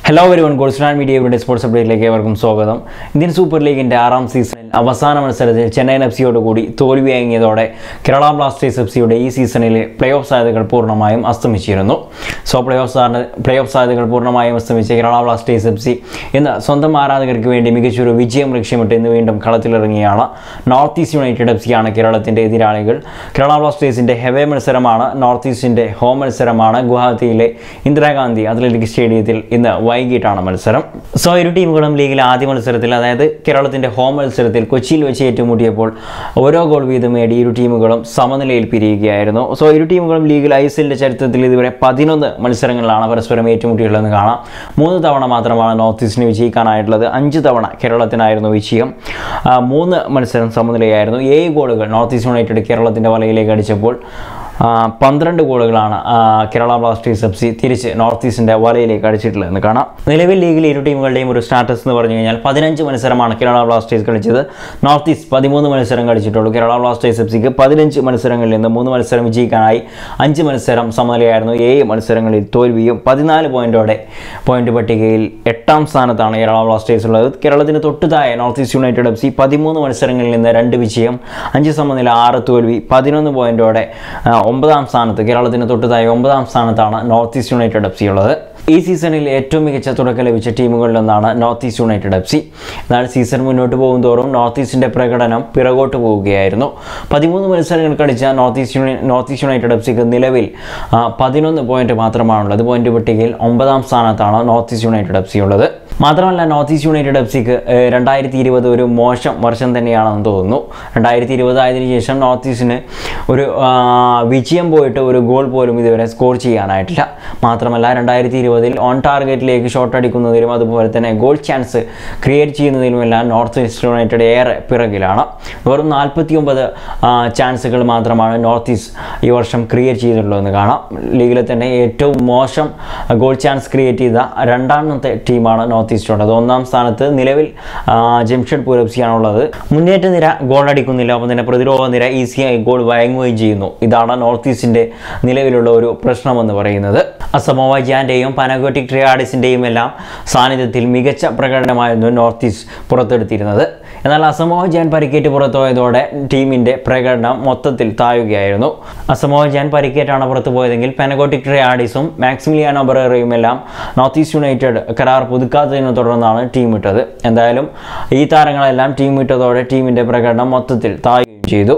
hello very one ഗോൾസ്റ്റാൻ മീഡിയയുടെ sports അപ്ഡേറ്റിലേക്ക് ഏവർക്കും സ്വാഗതം ഇന്ത്യൻ സൂപ്പർ ലീഗിന്റെ ആറാം സീസണിൽ അവസാന മത്സരത്തിൽ ചെന്നൈയിൻ എഫ് സിയോട് കൂടി തോൽവിയങ്ങിയതോടെ കേരള ബ്ലാസ്റ്റേഴ്സ് എഫ് സിയുടെ ഈ സീസണിലെ പ്ലേ ഓഫ് സാധ്യതകൾ പൂർണ്ണമായും അസ്തമിച്ചിരുന്നു സോ പ്ലേ ഓഫ് സാധ്യത പ്ലേ ഓഫ് സാധ്യതകൾ പൂർണ്ണമായും അസ്തമിച്ച കേരള ബ്ലാസ്റ്റേഴ്സ് എഫ് സി ഇന്ന് സ്വന്തം ആരാധകർക്ക് വേണ്ടി മികച്ചൊരു വിജയം ലക്ഷ്യമിട്ട് ഇന്ന് വീണ്ടും കളത്തിലിറങ്ങിയാണ് നോർത്ത് ഈസ്റ്റ് യുണൈറ്റഡ് എഫ് സിയാണ് കേരളത്തിന്റെ എതിരാളികൾ കേരള ബ്ലാസ്റ്റേഴ്സിന്റെ ഹെവേ മത്സരമാണ് നോർത്ത് ഈസ്റ്റിന്റെ ഹോം മത്സരമാണ് ഗുവാഹത്തിയിലെ ഇന്ദിരാഗാന്ധി അത്ലറ്റിക് സ്റ്റേഡിയത്തിൽ ഇന്ന് വൈകിട്ടാണ് മത്സരം സോ ഇരു ടീമുകളും ലീഗിലെ ആദ്യ മത്സരത്തിൽ അതായത് കേരളത്തിന്റെ ഹോം മത്സരത്തിൽ കൊച്ചിയിൽ വെച്ച് ഏറ്റുമുട്ടിയപ്പോൾ ഓരോ ഗോൾ വീതം നേടി ഇരു ടീമുകളും സമനിലയിൽ പിരിയുകയായിരുന്നു സോ ഇരു ടീമുകളും ലീഗിൽ ഐ എസ് എല്ലിന്റെ ചരിത്രത്തിൽ ഇതുവരെ പതിനൊന്ന് മത്സരങ്ങളിലാണ് പരസ്പരം ഏറ്റുമുട്ടിയുള്ളതെന്ന് കാണാം മൂന്ന് തവണ മാത്രമാണ് നോർത്ത് ഈസ്റ്റിന് വിജയിക്കാനായിട്ടുള്ളത് അഞ്ച് തവണ കേരളത്തിനായിരുന്നു വിജയം ആ, മൂന്ന് മത്സരം സമനിലയായിരുന്നു ഏഴ് ഗോളുകൾ നോർത്ത് ഈസ്റ്റ് യുണൈറ്റഡ് കേരളത്തിന്റെ വലയിലേക്ക് അടിച്ചപ്പോൾ ആ, പന്ത്രണ്ട് ഗോളുകളാണ് ആ, കേരള ബ്ലാസ്റ്റേഴ്സ് എഫ് സി തിരിച്ച് നോർത്ത് ഈസ്റ്റിൻ്റെ വലയിലേക്ക് അടിച്ചിട്ടുള്ളതെന്ന് കാണാം നിലവിൽ ലീഗിൽ ഇരു ടീമുകളുടെയും ഒരു സ്റ്റാറ്റസ് എന്ന് പറഞ്ഞു കഴിഞ്ഞാൽ പതിനഞ്ച് മത്സരമാണ് കേരള ബ്ലാസ്റ്റേഴ്സ് കളിച്ചത് നോർത്ത് ഈസ്റ്റ് പതിമൂന്ന് മത്സരം കളിച്ചിട്ടുള്ളൂ കേരള ബ്ലാസ്റ്റേഴ്സ് എഫ് സിക്ക് പതിനഞ്ച് മത്സരങ്ങളിൽ നിന്ന് മൂന്ന് മത്സരം വിജയിക്കാനായി അഞ്ച് മത്സരം സമനിലയായിരുന്നു ഏഴ് മത്സരങ്ങളിൽ തോൽവിയും പതിനാല് പോയിന്റോടെ പോയിന്റ് പട്ടികയിൽ എട്ടാം സ്ഥാനത്താണ് കേരള ബ്ലാസ്റ്റേഴ്സ് ഉള്ളത് കേരളത്തിന് തൊട്ടുതായ North East United F C പതിമൂന്ന് മത്സരങ്ങളിൽ നിന്ന് രണ്ട് വിജയം അഞ്ച് സമനില ആറ് തോൽവി പതിനൊന്ന് പോയിന്റോടെ ആ, ഒമ്പതാം സ്ഥാനത്ത് കേരളത്തിന് തൊട്ടുതായ ഒമ്പതാം സ്ഥാനത്താണ് North East United F C ഉള്ളത് ഈ സീസണിൽ ഏറ്റവും മികച്ച തുടക്കം ലഭിച്ച ടീമുകളിലൊന്നാണ് North East United F C എന്നാൽ സീസൺ മുന്നോട്ട് പോകും തോറും നോർത്ത് ഈസ്റ്റിൻ്റെ പ്രകടനം പിറകോട്ട് പോവുകയായിരുന്നു പതിമൂന്ന് മത്സരങ്ങൾ കളിച്ച നോർത്ത് ഈസ്റ്റ് യുണൈ നോർത്ത് ഈസ്റ്റ് യുണൈറ്റഡ് എഫ് സിക്ക് നിലവിൽ ആ, പതിനൊന്ന് പോയിന്റ് മാത്രമാണുള്ളത് പോയിന്റ് പട്ടികയിൽ ഒമ്പതാം സ്ഥാനത്താണ് North East United F C ഉള്ളത് മാത്രമല്ല നോർത്ത് ഈസ്റ്റ് യുണൈറ്റഡ് എഫ് സിക്ക് രണ്ടായിരത്തി ഇരുപത് ഒരു മോശം വർഷം തന്നെയാണെന്ന് തോന്നുന്നു രണ്ടായിരത്തി ഇരുപത് ആയതിനു ശേഷം നോർത്ത് ഈസ്റ്റിന് ഒരു ആ, വിജയം പോയിട്ട് ഒരു ഗോൾ പോലും ഇതുവരെ സ്കോർ ചെയ്യാനായിട്ടില്ല മാത്രമല്ല രണ്ടായിരത്തി ഇരുപതിൽ ഓൺ ടാർഗറ്റിലേക്ക് ഷോട്ട് അടിക്കുന്നതിലും അതുപോലെ തന്നെ ഗോൾ ചാൻസ് ക്രിയേറ്റ് ചെയ്യുന്നതിലുമെല്ലാം നോർത്ത് ഈസ്റ്റ് യുണൈറ്റഡ് ഏറെ പിറകിലാണ് വെറും നാൽപ്പത്തി ഒമ്പത് ചാൻസുകൾ മാത്രമാണ് നോർത്ത് ഈസ്റ്റ് ഈ വർഷം ക്രിയേറ്റ് ചെയ്തിട്ടുള്ളതെന്ന് കാണാം ലീഗിലെ തന്നെ ഏറ്റവും മോശം ഗോൾ ചാൻസ് ക്രിയേറ്റ് ചെയ്ത രണ്ടാമത്തെ ടീമാണ് നോർത്ത് ഈസ്റ്റ് ഉള്ളത് ഒന്നാം സ്ഥാനത്ത് നിലവിൽ ആ, ജംഷഡ്പൂർ എഫ് സി ആണുള്ളത് മുന്നേറ്റ നിര ഗോൾ അടിക്കുന്നില്ല ഒപ്പം തന്നെ പ്രതിരോധ നിര ഈസിയായി ഗോൾ വഴങ്ങുകയും ചെയ്യുന്നു ഇതാണ് നോർത്ത് ഈസ്റ്റിൻ്റെ നിലവിലുള്ള ഒരു പ്രശ്നമെന്ന് പറയുന്നത് അസമോവ ജാൻ്റെയും പനഗോട്ടിക് ട്രിയാഡിസിൻ്റെയും എല്ലാം സാന്നിധ്യത്തിൽ മികച്ച പ്രകടനമായിരുന്നു നോർത്ത് ഈസ്റ്റ് പുറത്തെടുത്തിരുന്നത് എന്നാൽ അസമോവ ജാൻ പരിക്കേറ്റ് പുറത്തുപോയതോടെ ടീമിൻ്റെ പ്രകടനം മൊത്തത്തിൽ താഴുകയായിരുന്നു അസമോവ ജാൻ പരിക്കേറ്റാണ് പുറത്തു പോയതെങ്കിൽ പെനഗോട്ടിക് ട്രിയാഡിസും മാക്സിമിലിയാനോ ബറേറയും എല്ലാം നോർത്ത് ഈസ്റ്റ് യുണൈറ്റഡ് കരാർ പുതുക്കാത്തതിനെ തുടർന്നാണ് ടീം ഇട്ടത് എന്തായാലും ഈ താരങ്ങളെല്ലാം ടീം ഇട്ടതോടെ ടീമിൻ്റെ പ്രകടനം മൊത്തത്തിൽ താഴുകയും ചെയ്തു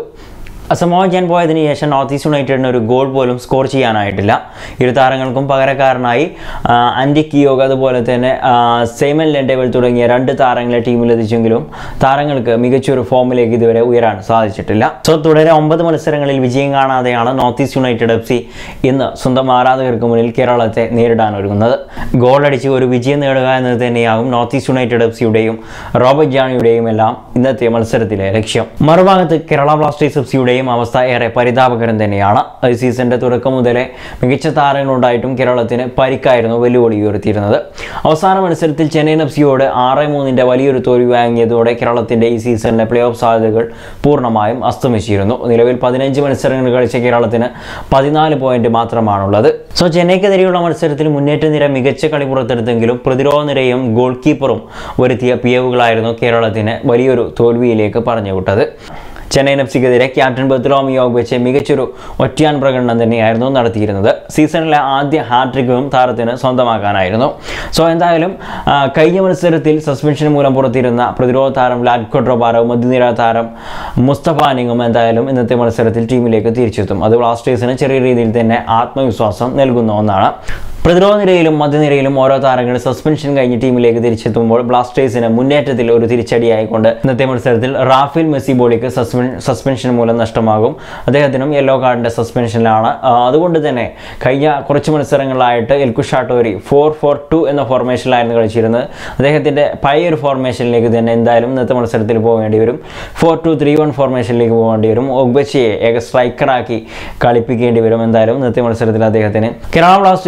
അസമോജൻ പോയതിനു ശേഷം നോർത്ത് ഈസ്റ്റ് യുണൈറ്റഡിന് ഒരു ഗോൾ പോലും സ്കോർ ചെയ്യാനായിട്ടില്ല ഇരു താരങ്ങൾക്കും പകരക്കാരനായി ആ, ആൻഡി കിയോഗ് അതുപോലെ തന്നെ ആ, സെയ്മൻ ലെൻഡേവൽ തുടങ്ങിയ രണ്ട് താരങ്ങളെ ടീമിലെത്തിച്ചെങ്കിലും താരങ്ങൾക്ക് മികച്ചൊരു ഫോമിലേക്ക് ഇതുവരെ ഉയരാൻ സാധിച്ചിട്ടില്ല സോ തുടരെ ഒമ്പത് മത്സരങ്ങളിൽ വിജയം കാണാതെയാണ് North East United F C ഇന്ന് സ്വന്തം ആരാധകർക്ക് മുന്നിൽ കേരളത്തെ നേരിടാൻ ഒരുങ്ങുന്നത് ഗോൾ അടിച്ച് ഒരു വിജയം നേടുക എന്നത് തന്നെയാകും നോർത്ത് ഈസ്റ്റ് യുണൈറ്റഡ് എഫ് സിയുടെയും റോബർട്ട് ജാണിയുടെയും എല്ലാം ഇന്നത്തെ മത്സരത്തിലെ ലക്ഷ്യം മറുഭാഗത്ത് കേരള ബ്ലാസ്റ്റേഴ്സ് എഫ് സിയുടെയും അവസ്ഥ ഏറെ പരിതാപകരം തന്നെയാണ് ഈ സീസണിന്റെ തുടക്കം മുതലേ മികച്ച താരങ്ങളുണ്ടായിട്ടും കേരളത്തിന് പരിക്കായിരുന്നു വെല്ലുവിളി ഉയർത്തിയിരുന്നത് അവസാന മത്സരത്തിൽ ചെന്നൈയിൻ എഫ് സിയോട് ആറ് മൂന്നിന്റെ വലിയൊരു തോൽവി വാങ്ങിയതോടെ കേരളത്തിന്റെ ഈ സീസണിലെ പ്ലേ ഓഫ് സാധ്യതകൾ പൂർണ്ണമായും അസ്തമിച്ചിരുന്നു നിലവിൽ പതിനഞ്ച് മത്സരങ്ങൾ കളിച്ച കേരളത്തിന് പതിനാല് പോയിന്റ് മാത്രമാണുള്ളത് സോ ചെന്നൈക്കെതിരെയുള്ള മത്സരത്തിൽ മുന്നേറ്റ നിര മികച്ച കളി പുറത്തെടുത്തെങ്കിലും പ്രതിരോധ നിരയും ഗോൾ കീപ്പറും വരുത്തിയ പിയവുകളായിരുന്നു കേരളത്തിന് വലിയൊരു തോൽവിയിലേക്ക് പറഞ്ഞു വിട്ടത് ചെന്നൈയിൻ എഫ് സിക്കെതിരെ ക്യാപ്റ്റൻ ബത്രോമിയോഗ് വെച്ച് മികച്ചൊരു ഒറ്റയാൻ പ്രകടനം തന്നെയായിരുന്നു നടത്തിയിരുന്നത് സീസണിലെ ആദ്യ ഹാട്രിക്കും താരത്തിന് സ്വന്തമാക്കാനായിരുന്നു സോ എന്തായാലും ആ, കഴിഞ്ഞ മത്സരത്തിൽ സസ്പെൻഷൻ മൂലം പുറത്തിരുന്ന പ്രതിരോധ താരം ലാഡ് കൊട്രോബാരവും മധ്യനിര താരം മുസ്തഫാനിങ്ങും എന്തായാലും ഇന്നത്തെ മത്സരത്തിൽ ടീമിലേക്ക് തിരിച്ചെത്തും അത് ബ്ലാസ്റ്റേഴ്സിന് ചെറിയ രീതിയിൽ തന്നെ ആത്മവിശ്വാസം നൽകുന്ന ഒന്നാണ് പ്രതിരോധ നിരയിലും മധ്യനിരയിലും ഓരോ താരങ്ങൾ സസ്പെൻഷൻ കഴിഞ്ഞ് ടീമിലേക്ക് തിരിച്ചെത്തുമ്പോൾ ബ്ലാസ്റ്റേഴ്സിന് മുന്നേറ്റത്തിൽ ഒരു തിരിച്ചടിയായിക്കൊണ്ട് ഇന്നത്തെ മത്സരത്തിൽ റാഫേൽ മെസ്സിബോളിക്ക് സസ്പെൻ സസ്പെൻഷൻ മൂലം നഷ്ടമാകും അദ്ദേഹത്തിനും യെല്ലോ കാർഡിന്റെ സസ്പെൻഷനിലാണ് ആ, അതുകൊണ്ട് തന്നെ കഴിഞ്ഞ കുറച്ച് മത്സരങ്ങളായിട്ട് എൽക്കുഷാട്ടോരി ഫോർ ഫോർ ടു എന്ന ഫോർമേഷനിലായിരുന്നു കളിച്ചിരുന്നത് അദ്ദേഹത്തിന്റെ പഴയ ഒരു ഫോർമേഷനിലേക്ക് തന്നെ എന്തായാലും ഇന്നത്തെ മത്സരത്തിൽ പോകേണ്ടി വരും ഫോർ ടു ത്രീ വൺ ഫോർമേഷനിലേക്ക് പോകേണ്ടി വരും ഒഗ്ബച്ചിയെ ഏക സ്ട്രൈക്കറാക്കി കളിപ്പിക്കേണ്ടി വരും എന്തായാലും ഇന്നത്തെ മത്സരത്തിൽ അദ്ദേഹത്തിന് കേരള ബ്ലാസ്റ്റേഴ്സും അവസാന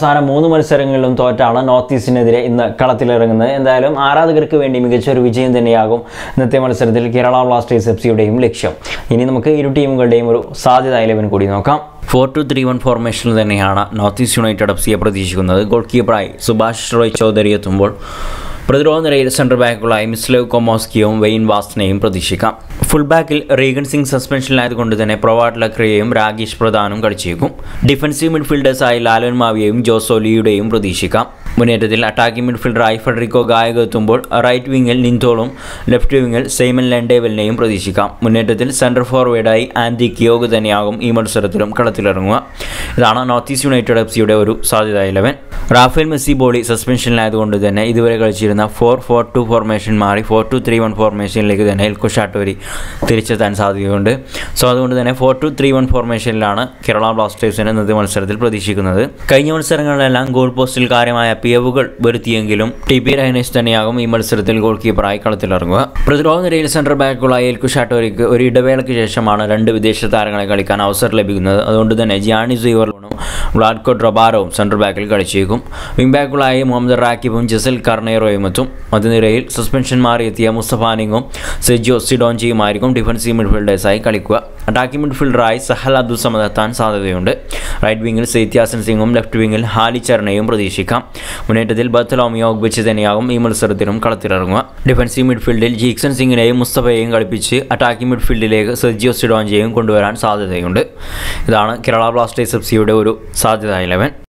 അവസാന മൂന്ന് മത്സരങ്ങളിലും തോറ്റാണ് നോർത്ത് ഈസ്റ്റിനെതിരെ ഇന്ന് കളത്തിലിറങ്ങുന്നത് എന്തായാലും ആരാധകർക്ക് വേണ്ടി മികച്ച ഒരു വിജയം തന്നെയാകും ഇന്നത്തെ മത്സരത്തിൽ കേരള ബ്ലാസ്റ്റേഴ്സ് എഫ് സിയുടെയും ലക്ഷ്യം ഇനി നമുക്ക് ഇരു ടീമുകളുടെയും ഒരു സാധ്യത ഇലവൻ കൂടി നോക്കാം ഫോർ ടു ത്രീ വൺ ഫോർമേഷനിൽ തന്നെയാണ് നോർത്ത് ഈസ്റ്റ് യുണൈറ്റഡ് എഫ് സിയെ പ്രതീക്ഷിക്കുന്നത് ഗോൾ കീപ്പറായി സുഭാഷ് റോയ് ചൗധരി എത്തുമ്പോൾ പ്രതിരോധ നിരയിൽ സെൻട്രൽ ബാക്കുകളായി മിസ്ലേവ് കൊമോസ്കിയും വെയിൻ വാസ്നയും പ്രതീക്ഷിക്കാം ഫുൾ ബാക്കിൽ റീഗൻ സിംഗ് സസ്പെൻഷനിലായതുകൊണ്ട് തന്നെ പ്രൊവാട്ട് ലക്രിയയും രാഗേഷ് പ്രധാനും കളിച്ചേക്കും ഡിഫൻസീവ് മിഡ്ഫീൽഡേഴ്സായി ലാലൻ മാവിയയും ജോസോലിയുടെയും പ്രതീക്ഷിക്കാം മുന്നേറ്റത്തിൽ അറ്റാക്കിംഗ് മിഡ്ഫീൽഡറായി ഫെഡറിക്കോ ഗായക എത്തുമ്പോൾ റൈറ്റ് വിങ്ങിൽ നിന്തോളും ലെഫ്റ്റ് വിങ്ങിൽ സെയ്മൻ ലെൻഡേവലിനെയും പ്രതീക്ഷിക്കാം മുന്നേറ്റത്തിൽ സെൻട്രൽ ഫോർവേഡായി ആൻഡി കിയോഗ് തന്നെയാകും ഈ മത്സരത്തിലും കളത്തിലിറങ്ങുക ഇതാണ് നോർത്ത് ഈസ്റ്റ് യുണൈറ്റഡ് എഫ് സിയുടെ ഒരു സാധ്യത ഇലവൻ റാഫേൽ മെസ്സി ബോളി സസ്പെൻഷനിലായതുകൊണ്ട് തന്നെ ഇതുവരെ കളിച്ചിരുന്ന ഫോർ ഫോർ ടു ഫോർമേഷൻ മാറി ഫോർ ടു ത്രീ വൺ ഫോർമേഷനിലേക്ക് തന്നെ എൽക്കോ ഷാട്ടോരി തിരിച്ചെത്താൻ സാധ്യതയുണ്ട് സോ അതുകൊണ്ട് തന്നെ ഫോർ ടു ത്രീ വൺ ഫോർമേഷനിലാണ് കേരള ബ്ലാസ്റ്റേഴ്സിന് ഇന്നത്തെ മത്സരത്തിൽ പ്രതീക്ഷിക്കുന്നത് കഴിഞ്ഞ മത്സരങ്ങളിലെല്ലാം ഗോൾ പോസ്റ്റിൽ കാര്യമായ പിയവുകൾ വരുത്തിയെങ്കിലും ടി പി രഹനേഷ് തന്നെയാകും ഈ മത്സരത്തിൽ ഗോൾ കീപ്പറായി കളത്തിലിറങ്ങുക പ്രതിരോധ നിരയിൽ സെൻട്രൽ ബാക്കുകളായ എൽക്കു ഷാട്ടോരിക്ക് ഒരു ഇടവേളയ്ക്ക് ശേഷമാണ് രണ്ട് വിദേശ താരങ്ങളെ കളിക്കാൻ അവസരം ലഭിക്കുന്നത് അതുകൊണ്ട് തന്നെ ജിയാണി സീവർലോണും വ്ലാഡ്കോ ഡ്രബാരോവും സെൻട്രൽ ബാക്കിൽ കളിച്ചേക്കും വിംഗ് ബാക്കുകളായ മുഹമ്മദ് റാക്കിബും ജസൽ കർണേറോയും എത്തും മധ്യനിരയിൽ സസ്പെൻഷൻ മാറിയെത്തിയ മുസ്തഫാനിങ്ങും സെജോ സിഡോഞ്ചിയുമായിരിക്കും ഡിഫൻസീവ് മിഡ്ഫീൽഡേഴ്സായി കളിക്കുക അറ്റാക്കിംഗ് മിഡ്ഫീൽഡറായി സഹൽ അബ്ദുൽ സമദ് എത്താൻ സാധ്യതയുണ്ട് റൈറ്റ് വിങ്ങിൽ സെയ്ത്യാസൻ സിംഗും ലെഫ്റ്റ് വിങ്ങിൽ ഹാലി ചർണയും പ്രതീക്ഷിക്കാം മുന്നേറ്റത്തിൽ ബത്തലോമിയോ ഒഗ്ബിച്ച് തന്നെയാകും ഈ മത്സരത്തിലും കളത്തിലിറങ്ങുക ഡിഫൻസീവ് മിഡ്ഫീൽഡിൽ ജീക്സൺ സിംഗിനെയും മുസ്തഫയെയും കളിപ്പിച്ച് അറ്റാക്കിംഗ് മിഡ്ഫീൽഡിലേക്ക് സെർജിയോ സിഡോഞ്ചിയെയും കൊണ്ടുവരാൻ സാധ്യതയുണ്ട് ഇതാണ് കേരള ബ്ലാസ്റ്റേഴ്സ് എഫ് സിയുടെ ഒരു സാധ്യത ഇലവൻ